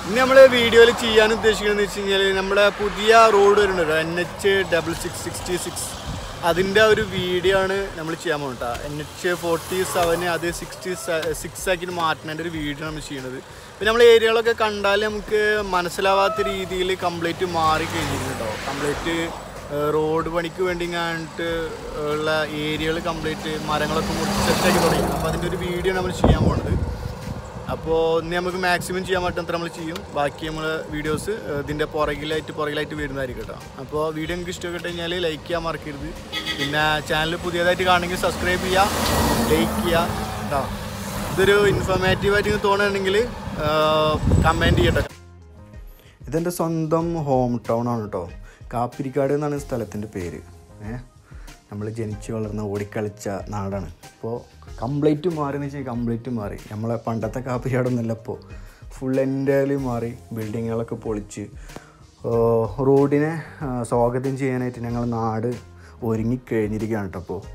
ഇന്ന് നമ്മൾ വീഡിയോയിൽ ചെയ്യാൻ ഉദ്ദേശിക്കുന്നത് വെച്ച് കഴിഞ്ഞാൽ നമ്മുടെ പുതിയ റോഡ് വരുന്നുണ്ടല്ലോ N H double six sixty six അതിൻ്റെ ഒരു വീഡിയോ ആണ് നമ്മൾ ചെയ്യാൻ പോകുന്നത് എൻ എച്ച് ഫോർട്ടി സെവന് അത് സിക്സ്റ്റി സിക്സ് ആക്കി മാറ്റുന്നതിൻ്റെ ഒരു വീഡിയോ നമ്മൾ ചെയ്യുന്നത് പിന്നെ നമ്മൾ ഏരിയകളൊക്കെ കണ്ടാൽ നമുക്ക് മനസ്സിലാവാത്ത രീതിയിൽ കംപ്ലീറ്റ് മാറി കഴിഞ്ഞിട്ടുണ്ടോ കംപ്ലീറ്റ് റോഡ് പണിക്ക് വേണ്ടി കണ്ടിട്ട് ഉള്ള ഏരിയകൾ കംപ്ലീറ്റ് മരങ്ങളൊക്കെ മുറിച്ച് സെറ്റാക്കി തുടങ്ങി അപ്പോൾ അതിൻ്റെ ഒരു വീഡിയോ നമ്മൾ ചെയ്യാൻ പോകുന്നത് അപ്പോൾ ഇന്ന് നമുക്ക് മാക്സിമം ചെയ്യാൻ പറ്റുന്നത്ര നമ്മൾ ചെയ്യും ബാക്കി നമ്മൾ വീഡിയോസ് ഇതിൻ്റെ പുറകിലായിട്ട് പുറകിലായിട്ട് വരുന്നതായിരിക്കും കേട്ടോ അപ്പോൾ വീഡിയോ നിങ്ങൾക്ക് ഇഷ്ടപ്പെട്ട് കഴിഞ്ഞാൽ ലൈക്ക് ചെയ്യാൻ മറക്കരുത് പിന്നെ ചാനൽ പുതിയതായിട്ട് കാണണമെങ്കിൽ സബ്സ്ക്രൈബ് ചെയ്യുക ലൈക്ക് ചെയ്യുക കേട്ടോ ഇതൊരു ഇൻഫോർമേറ്റീവായിട്ട് തോന്നുകയാണെങ്കിൽ കമൻറ്റ് ചെയ്യട്ടെ ഇതെൻ്റെ സ്വന്തം ഹോം ടൗൺ ആണ് കേട്ടോ കാപ്പിരിക്കാട് എന്നാണ് സ്ഥലത്തിൻ്റെ പേര് ഏഹ് നമ്മൾ ജനിച്ച് വളർന്ന ഓടിക്കളിച്ച നാടാണ് ഇപ്പോൾ കംപ്ലീറ്റ് മാറി എന്ന് വെച്ചാൽ കംപ്ലീറ്റ് മാറി നമ്മളെ പണ്ടത്തെ കാപ്പിരിക്കാടൊന്നുമല്ല ഇപ്പോൾ ഫുൾ എൻ്റയർലി മാറി ബിൽഡിങ്ങുകളൊക്കെ പൊളിച്ച് ഓ, റോഡിനെ ആ, സ്വാഗതം ചെയ്യാനായിട്ട് ഞങ്ങൾ നാട് ഒരുങ്ങിക്കഴിഞ്ഞിരിക്കുകയാണ് കേട്ടോ അപ്പോൾ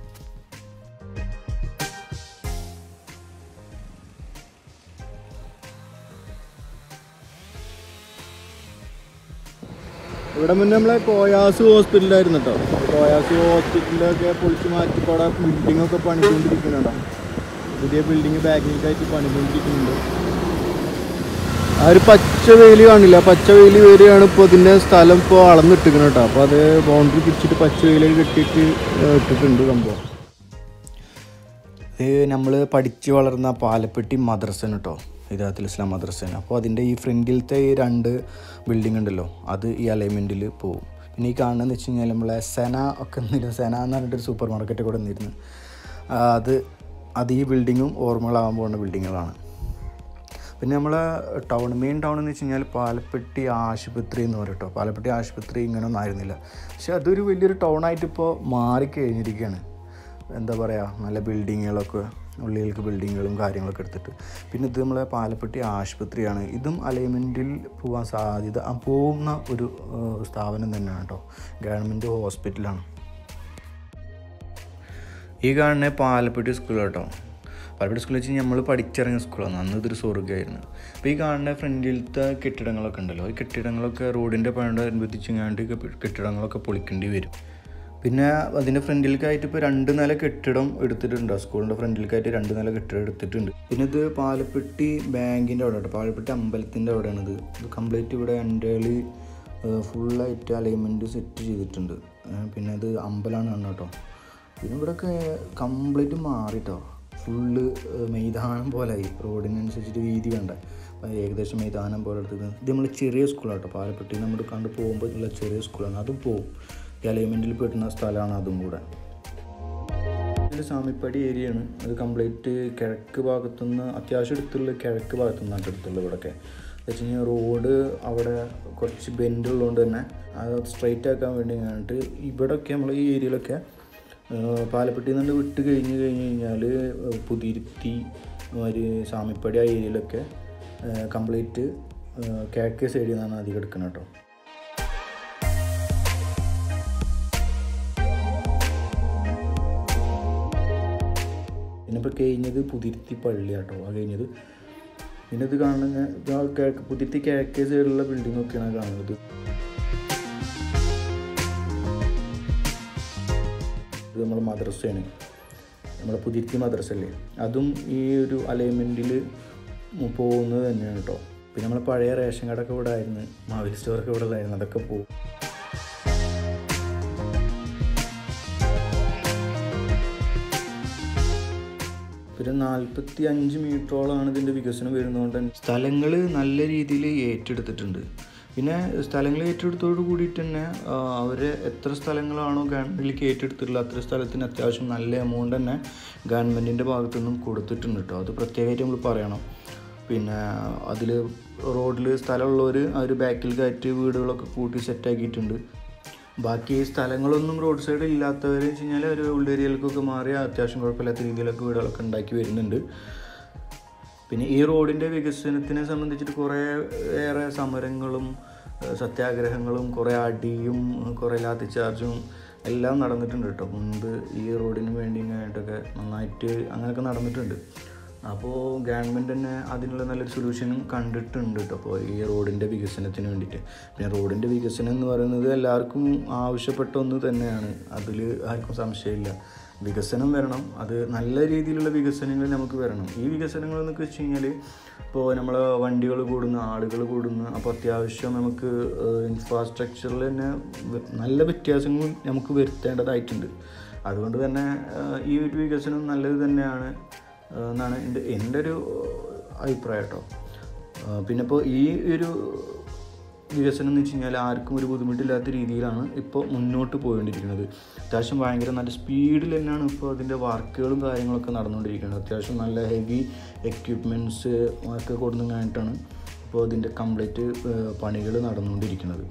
ഇവിടെ മുന്നേ നമ്മളെ കോയാസ് ഹോസ്പിറ്റലായിരുന്നു കേട്ടോ കോയാസ് ഹോസ്പിറ്റലൊക്കെ പൊളിച്ച് മാറ്റി ഇപ്പോൾ അവിടെ ബിൽഡിംഗ് ഒക്കെ പണിതുകൊണ്ടിരിക്കുന്നുണ്ടോ പുതിയ ബിൽഡിംഗ് ബാക്കിലേക്കായിട്ട് പണിതുകൊണ്ടിരിക്കുന്നുണ്ട് ആ ഒരു പച്ച വെയിൽ കാണില്ല പച്ച വെയിൽ വരികയാണ് ഇപ്പോൾ ഇതിൻ്റെ സ്ഥലം ഇപ്പോൾ അളന്നിട്ടിരിക്കണം കേട്ടോ അപ്പോൾ അത് ബൗണ്ടറി പിടിച്ചിട്ട് പച്ച വെയിൽ കെട്ടിയിട്ട് ഏഹ്, ഇട്ടിട്ടുണ്ട് സംഭവം ഇത് നമ്മൾ പഠിച്ച് വളർന്ന പാലപ്പെട്ടി മദ്രസന് കേട്ടോ ഹിദാത്തുൽ ഇസ്ലാം മദ്രസന് അപ്പോൾ അതിൻ്റെ ഈ ഫ്രണ്ടിലത്തെ ഈ രണ്ട് ബിൽഡിംഗ് ഉണ്ടല്ലോ അത് ഈ അലൈൻമെൻറ്റിൽ പോകും പിന്നെ ഈ കാണുന്നതെന്ന് വെച്ച് കഴിഞ്ഞാൽ നമ്മളെ സെന ഒക്കെ നിന്നിരുന്നു സെന എന്ന് പറഞ്ഞിട്ടൊരു സൂപ്പർ മാർക്കറ്റ് കൂടെ നിന്നിരുന്നു ആ, അത് അത് ഈ ബിൽഡിങ്ങും ഓർമ്മകളാകാൻ പോകുന്ന ബിൽഡിങ്ങുകളാണ് പിന്നെ നമ്മളെ ടൗൺ മെയിൻ ടൗൺ എന്ന് വെച്ച് കഴിഞ്ഞാൽ പാലപ്പെട്ടി ആശുപത്രി എന്ന് പറയും കേട്ടോ പാലപ്പെട്ടി ആശുപത്രി ഇങ്ങനെയൊന്നും ആയിരുന്നില്ല പക്ഷെ അതൊരു വലിയൊരു ടൗണായിട്ട് ഇപ്പോൾ മാറിക്കഴിഞ്ഞിരിക്കുകയാണ് എന്താ പറയുക നല്ല ബിൽഡിങ്ങുകളൊക്കെ ഉള്ളിലേക്ക് ബിൽഡിങ്ങുകളും കാര്യങ്ങളൊക്കെ എടുത്തിട്ട് പിന്നെ ഇത് നമ്മളെ പാലപ്പെട്ടി ആശുപത്രിയാണ് ഇതും അലൈൻമെൻറ്റിൽ പോകാൻ സാധ്യത ആ, പോകുന്ന ഒരു ഏഹ്, സ്ഥാപനം തന്നെയാണ് കേട്ടോ ഗവൺമെൻറ് ഹോസ്പിറ്റലാണ് ഈ കാണുന്ന പാലപ്പെട്ടി സ്കൂൾ കേട്ടോ പാലപ്പെട്ടി സ്കൂളിൽ വെച്ച് നമ്മൾ പഠിച്ചിറങ്ങിയ സ്കൂളാണ് അന്ന് ഇതൊരു സ്വർഗ്ഗമായിരുന്നു അപ്പോൾ ഈ കാണുന്ന ഫ്രണ്ടിലത്തെ കെട്ടിടങ്ങളൊക്കെ ഉണ്ടല്ലോ ഈ കെട്ടിടങ്ങളൊക്കെ റോഡിൻ്റെ പണിയോടനുബന്ധിച്ചെങ്ങാണ്ട് കെട്ടിടങ്ങളൊക്കെ പൊളിക്കേണ്ടി വരും പിന്നെ അതിൻ്റെ ഫ്രണ്ടിലേക്കായിട്ട് ഇപ്പോൾ രണ്ട് നില കെട്ടിടം എടുത്തിട്ടുണ്ട് സ്കൂളിൻ്റെ ഫ്രണ്ടിലേക്കായിട്ട് രണ്ട് നില കെട്ടിടം എടുത്തിട്ടുണ്ട് പിന്നെ ഇത് പാലപ്പെട്ടി ബാങ്കിൻ്റെ അവിടെ കേട്ടോ പാലപ്പെട്ടി അമ്പലത്തിൻ്റെ അവിടെയാണ് ഇത് ഇത് കംപ്ലീറ്റ് ഇവിടെ എൻ്റെ ഫുള്ളായിട്ട് അലൈൻമെൻറ്റ് സെറ്റ് ചെയ്തിട്ടുണ്ട് ഏഹ് പിന്നെ ഇത് അമ്പലമാണ് കേട്ടോ പിന്നെ ഇവിടെയൊക്കെ കംപ്ലീറ്റ് മാറിട്ടോ ഫുള്ള് മൈതാനം പോലായി റോഡിനനുസരിച്ചിട്ട് വീതി വേണ്ട അപ്പോൾ ഏകദേശം മൈതാനം പോലെ എടുത്തത് ഇത് നമ്മൾ ചെറിയ സ്കൂളാട്ടോ പാലപ്പെട്ടി നമ്മൾ കണ്ട് പോകുമ്പോൾ ഉള്ള ചെറിയ സ്കൂളാണ് അതും പോവും ഈ അലൈൻമെൻറ്റിൽ പെട്ടുന്ന സ്ഥലമാണ് അതും കൂടെ ഇത് സാമിപ്പടി ഏരിയയാണ് അത് കംപ്ലീറ്റ് കിഴക്ക് ഭാഗത്തുനിന്ന് അത്യാവശ്യം അടുത്തുള്ള കിഴക്ക് ഭാഗത്തുനിന്നാണ് അടുത്തുള്ളത് ഇവിടെയൊക്കെ എന്ന് വെച്ച് കഴിഞ്ഞാൽ റോഡ് അവിടെ കുറച്ച് ബെൻഡ് ഉള്ളതുകൊണ്ട് തന്നെ അത് സ്ട്രൈറ്റ് ആക്കാൻ വേണ്ടി കഴിഞ്ഞിട്ട് ഇവിടെയൊക്കെ നമ്മൾ ഈ ഏരിയയിലൊക്കെ ഏഹ്, പാലപ്പെട്ടിയിൽ നിന്ന് വിട്ട് കഴിഞ്ഞ് കഴിഞ്ഞ് കഴിഞ്ഞാൽ പുതിരുത്തി ഒരു സാമിപ്പടി ആ ഏരിയയിലൊക്കെ കംപ്ലീറ്റ് കിഴക്കേ സൈഡിൽ നിന്നാണ് അധികം എടുക്കുന്നത് കേട്ടോ പിന്നെ ഇപ്പോൾ കഴിഞ്ഞത് പുതിരുത്തി പള്ളിയാട്ടോ ആ കഴിഞ്ഞത് പിന്നെ ഇത് കാണുന്ന ഇത് ആ കിഴക്ക് പുതിരുത്തി കിഴക്കേ സൈഡിലുള്ള ബിൽഡിംഗ് ഒക്കെയാണ് കാണുന്നത് ഇത് നമ്മുടെ മദ്രസയാണ് നമ്മുടെ പുതിരുത്തി മദ്രസ അല്ലേ അതും ഈ ഒരു അലൈൻമെൻറ്റിൽ പോകുന്നത് തന്നെയാണ് കേട്ടോ പിന്നെ നമ്മളെ പഴയ റേഷൻ കടയൊക്കെ ഇവിടെ ആയിരുന്നു മാവേലി സ്റ്റോറൊക്കെ ഇവിടെ ഉള്ളായിരുന്നു അതൊക്കെ പോകും പിന്നെ നാൽപ്പത്തി അഞ്ച് മീറ്ററോളമാണ് ഇതിൻ്റെ വികസനം വരുന്നതുകൊണ്ട് തന്നെ സ്ഥലങ്ങൾ നല്ല രീതിയിൽ ഏറ്റെടുത്തിട്ടുണ്ട് പിന്നെ സ്ഥലങ്ങൾ ഏറ്റെടുത്തോട് കൂടിയിട്ട് തന്നെ ആ, അവര് എത്ര സ്ഥലങ്ങളാണോ ഗവൺമെൻറ്റിലേക്ക് ഏറ്റെടുത്തിട്ടുള്ളത് അത്ര സ്ഥലത്തിന് അത്യാവശ്യം നല്ല എമൗണ്ട് തന്നെ ഗവൺമെൻറ്റിൻ്റെ ഭാഗത്തു നിന്നും കൊടുത്തിട്ടുണ്ട് കേട്ടോ അത് പ്രത്യേകമായിട്ട് നമ്മൾ പറയണം പിന്നെ അതിൽ റോഡിൽ സ്ഥലമുള്ളവർ ആ ഒരു ബാക്കിൽ കയറ്റി വീടുകളൊക്കെ കൂട്ടി സെറ്റാക്കിയിട്ടുണ്ട് ബാക്കി സ്ഥലങ്ങളൊന്നും റോഡ് സൈഡ് ഇല്ലാത്തവർ വെച്ച് കഴിഞ്ഞാൽ ഒരു ഉള്ളേരിയയിലേക്കൊക്കെ മാറി അത്യാവശ്യം കുഴപ്പമില്ലാത്ത രീതിയിലൊക്കെ വീടുകളൊക്കെ ഉണ്ടാക്കി വരുന്നുണ്ട് പിന്നെ ഈ റോഡിൻ്റെ വികസനത്തിനെ സംബന്ധിച്ചിട്ട് കുറേ ഏറെ സമരങ്ങളും ഏഹ് സത്യാഗ്രഹങ്ങളും കുറേ അടിയും കുറേ ലാത്തി ചാർജും എല്ലാം നടന്നിട്ടുണ്ട് കേട്ടോ മുൻപ് ഈ റോഡിന് വേണ്ടി ആയിട്ടൊക്കെ നന്നായിട്ട് അങ്ങനെയൊക്കെ നടന്നിട്ടുണ്ട് അപ്പോൾ ഗവൺമെൻറ് തന്നെ അതിനുള്ള നല്ലൊരു സൊല്യൂഷനും കണ്ടിട്ടുണ്ട് കേട്ടോ അപ്പോൾ ഈ റോഡിൻ്റെ വികസനത്തിന് വേണ്ടിയിട്ട് പിന്നെ റോഡിൻ്റെ വികസനം എന്ന് പറയുന്നത് എല്ലാവർക്കും ആവശ്യപ്പെട്ട ഒന്ന് തന്നെയാണ് അതിൽ ആർക്കും സംശയമില്ല വികസനം വരണം അത് നല്ല രീതിയിലുള്ള വികസനങ്ങൾ നമുക്ക് വരണം ഈ വികസനങ്ങൾ എന്നൊക്കെ വെച്ച് കഴിഞ്ഞാൽ ഇപ്പോൾ നമ്മൾ വണ്ടികൾ കൂടുന്നു ആളുകൾ കൂടുന്നു അപ്പോൾ അത്യാവശ്യം നമുക്ക് ഇൻഫ്രാസ്ട്രക്ചറിൽ തന്നെ വ- നല്ല വ്യത്യാസങ്ങൾ നമുക്ക് വരുത്തേണ്ടതായിട്ടുണ്ട് അതുകൊണ്ട് തന്നെ ഏഹ്, ഈ ഒരു വികസനം നല്ലത് തന്നെയാണ് ഏഹ്, എന്നാണ് എൻ്റെ എൻ്റെ ഒരു അഭിപ്രായം കേട്ടോ ഏഹ്, പിന്നെ ഇപ്പോൾ ഈ ഒരു വികസനം എന്ന് വെച്ച് കഴിഞ്ഞാൽ ആർക്കും ഒരു ബുദ്ധിമുട്ടില്ലാത്ത രീതിയിലാണ് ഇപ്പോൾ മുന്നോട്ട് പോയിക്കൊണ്ടിരിക്കുന്നത് അത്യാവശ്യം ഭയങ്കര നല്ല സ്പീഡിൽ തന്നെയാണ് ഇപ്പോൾ അതിൻ്റെ വർക്കുകളും കാര്യങ്ങളൊക്കെ നടന്നുകൊണ്ടിരിക്കുന്നത് അത്യാവശ്യം നല്ല ഹെവി എക്യുപ്മെൻറ്റ്സ് ഒക്കെ കൊടുന്നു കഴിഞ്ഞിട്ടാണ് ഇപ്പോൾ അതിൻ്റെ കംപ്ലീറ്റ് പണികൾ നടന്നുകൊണ്ടിരിക്കുന്നത്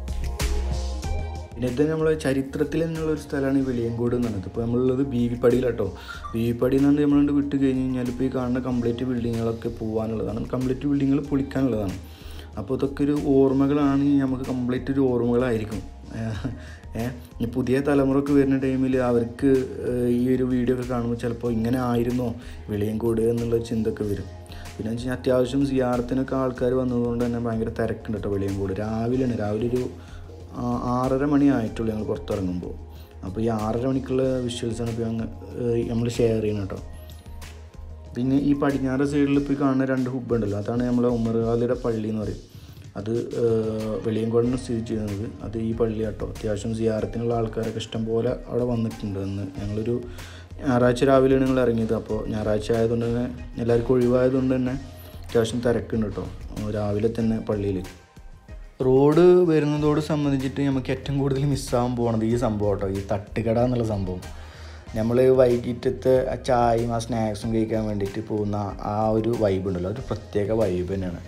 പിന്നെ ഇത് നമ്മളെ ചരിത്രത്തിൽ എന്നുള്ള ഒരു സ്ഥലമാണ് ഈ വെളിയങ്കോട് എന്ന് പറയുന്നത് ഇപ്പോൾ നമ്മളുള്ളത് ബി വി പടിയിലാട്ടോ ബി വി പടി എന്നാണ് നമ്മളുണ്ട് വിട്ട് കഴിഞ്ഞ് കഴിഞ്ഞാൽ ഇപ്പോൾ ഈ കാണുന്ന കംപ്ലീറ്റ് ബിൽഡിങ്ങുകളൊക്കെ പോകാനുള്ളതാണ് കംപ്ലീറ്റ് ബിൽഡിങ്ങുകൾ പൊളിക്കാനുള്ളതാണ് അപ്പോൾ ഇതൊക്കെ ഒരു ഓർമ്മകളാണ് ഈ നമുക്ക് കംപ്ലീറ്റ് ഒരു ഓർമ്മകളായിരിക്കും ഏഹ് ഇനി പുതിയ തലമുറക്ക് വരുന്ന ടൈമിൽ അവർക്ക് ഏഹ് ഈ ഒരു വീഡിയോ ഒക്കെ കാണുമ്പോൾ ചിലപ്പോൾ ഇങ്ങനെ ആയിരുന്നോ വെളിയങ്കോട് എന്നുള്ള ചിന്തയൊക്കെ വരും പിന്നെ വെച്ച് കഴിഞ്ഞാൽ അത്യാവശ്യം സിയാറത്തിനൊക്കെ ആൾക്കാർ വന്നതുകൊണ്ട് തന്നെ ഭയങ്കര തിരക്കുണ്ട് കേട്ടോ വെളിയങ്കോട് രാവിലെയാണ് രാവിലെ ഒരു ആ, ആറര മണി ആയിട്ടുള്ളൂ ഞങ്ങൾ പുറത്തിറങ്ങുമ്പോൾ അപ്പോൾ ഈ ആറര മണിക്കുള്ള വിഷ്വൽസാണ് ഇപ്പോൾ ഞങ്ങൾ നമ്മൾ ഷെയർ ചെയ്യുന്നത് കേട്ടോ പിന്നെ ഈ പടിഞ്ഞാറ് സൈഡിൽ ഇപ്പോൾ ഈ കാണുന്ന രണ്ട് ഹുബ് ഉണ്ടല്ലോ അതാണ് നമ്മളെ ഉമർഖാലിയുടെ പള്ളി എന്ന് പറയും അത് ഏഹ്, വെളിയങ്കോടിന് സ്ഥിതി ചെയ്യുന്നത് അത് ഈ പള്ളി കേട്ടോ അത്യാവശ്യം സിയാറത്തിനുള്ള ആൾക്കാരൊക്കെ ഇഷ്ടം പോലെ അവിടെ വന്നിട്ടുണ്ട് എന്ന് ഞങ്ങളൊരു ഞായറാഴ്ച രാവിലെയാണ് ഞങ്ങൾ ഇറങ്ങിയത് അപ്പോൾ ഞായറാഴ്ച ആയതുകൊണ്ട് തന്നെ എല്ലാവർക്കും ഒഴിവായതുകൊണ്ട് തന്നെ അത്യാവശ്യം തിരക്കുണ്ട് കേട്ടോ രാവിലെ തന്നെ പള്ളിയിൽ റോഡ് വരുന്നതോട് സംബന്ധിച്ചിട്ട് നമുക്ക് ഏറ്റവും കൂടുതൽ മിസ്സാകാൻ പോകുന്നത് ഈ സംഭവം കേട്ടോ ഈ തട്ടുകട എന്നുള്ള സംഭവം നമ്മൾ വൈകിട്ടത്തെ ആ ചായയും ആ സ്നാക്സും കഴിക്കാൻ വേണ്ടിയിട്ട് പോകുന്ന ആ ഒരു വൈബ് ഉണ്ടല്ലോ ഒരു പ്രത്യേക വൈബ് തന്നെയാണ്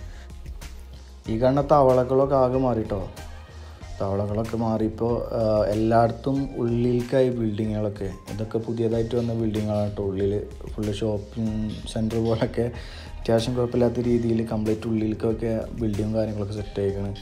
ഈ കാണുന്ന തവളകളൊക്കെ ആകെ മാറിട്ടോ തവളകളൊക്കെ മാറിയപ്പോൾ എല്ലായിടത്തും ഉള്ളിലേക്കായി ബിൽഡിങ്ങുകളൊക്കെ ഇതൊക്കെ പുതിയതായിട്ട് വന്ന ബിൽഡിങ്ങുകളാണ് കേട്ടോ ഉള്ളിൽ ഫുള്ള് ഷോപ്പിംഗ് സെൻറ്റർ പോലൊക്കെ അത്യാവശ്യം കുഴപ്പമില്ലാത്ത രീതിയിൽ കംപ്ലീറ്റ് ഉള്ളിലേക്കൊക്കെ ബിൽഡിങ്ങും കാര്യങ്ങളൊക്കെ സെറ്റ് ആയിക്കണം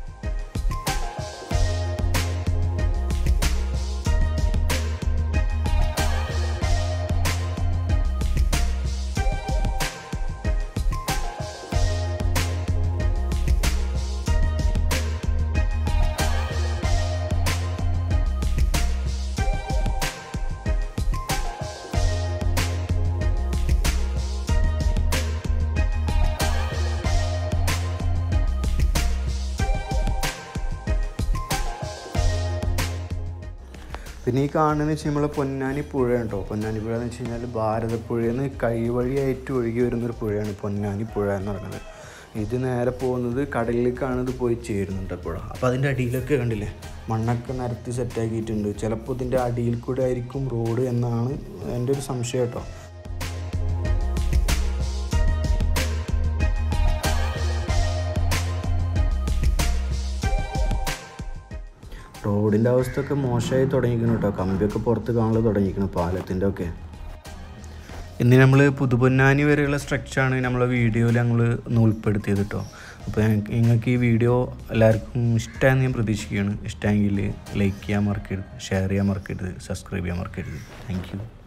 പിന്നെ ഈ കാണുന്നതെന്ന് വെച്ച് നമ്മളെ പൊന്നാനി പുഴ കേട്ടോ പൊന്നാനി പുഴ എന്ന് വെച്ച് കഴിഞ്ഞാൽ ഭാരതപ്പുഴയെന്ന് കൈവഴിയായിട്ട് ഒഴുകി വരുന്നൊരു പുഴയാണ് പൊന്നാനി പുഴ എന്ന് പറയുന്നത് ഇത് നേരെ പോകുന്നത് കടലിലേക്കാണ് ഇത് പോയി ചേരുന്നുണ്ട് പുഴ അപ്പോൾ അതിൻ്റെ അടിയിലൊക്കെ കണ്ടില്ലേ മണ്ണൊക്കെ നിരത്തി സെറ്റാക്കിയിട്ടുണ്ട് ചിലപ്പോൾ ഇതിൻ്റെ അടിയിൽ കൂടെ ആയിരിക്കും റോഡ് എന്നാണ് എൻ്റെ ഒരു സംശയം കേട്ടോ റോഡിൻ്റെ അവസ്ഥയൊക്കെ മോശമായി തുടങ്ങിക്കണം കേട്ടോ കമ്പിയൊക്കെ പുറത്ത് കാണാൻ തുടങ്ങിക്കണം പാലത്തിൻ്റെ ഒക്കെ ഇന്ന് നമ്മൾ പുതുപൊന്നാനി വരെയുള്ള സ്ട്രക്ചറാണ് നമ്മളെ വീഡിയോയിൽ ഞങ്ങൾ ഒന്ന് ഉൾപ്പെടുത്തിയത് കേട്ടോ അപ്പോൾ നിങ്ങൾക്ക് ഈ വീഡിയോ എല്ലാവർക്കും ഇഷ്ടമാണെന്ന് ഞാൻ പ്രതീക്ഷിക്കുകയാണ് ഇഷ്ടമെങ്കിൽ ലൈക്ക് ചെയ്യാൻ മറക്കരുത് ഷെയർ ചെയ്യാൻ മറക്കരുത് സബ്സ്ക്രൈബ് ചെയ്യാൻ മറക്കരുത് താങ്ക് യു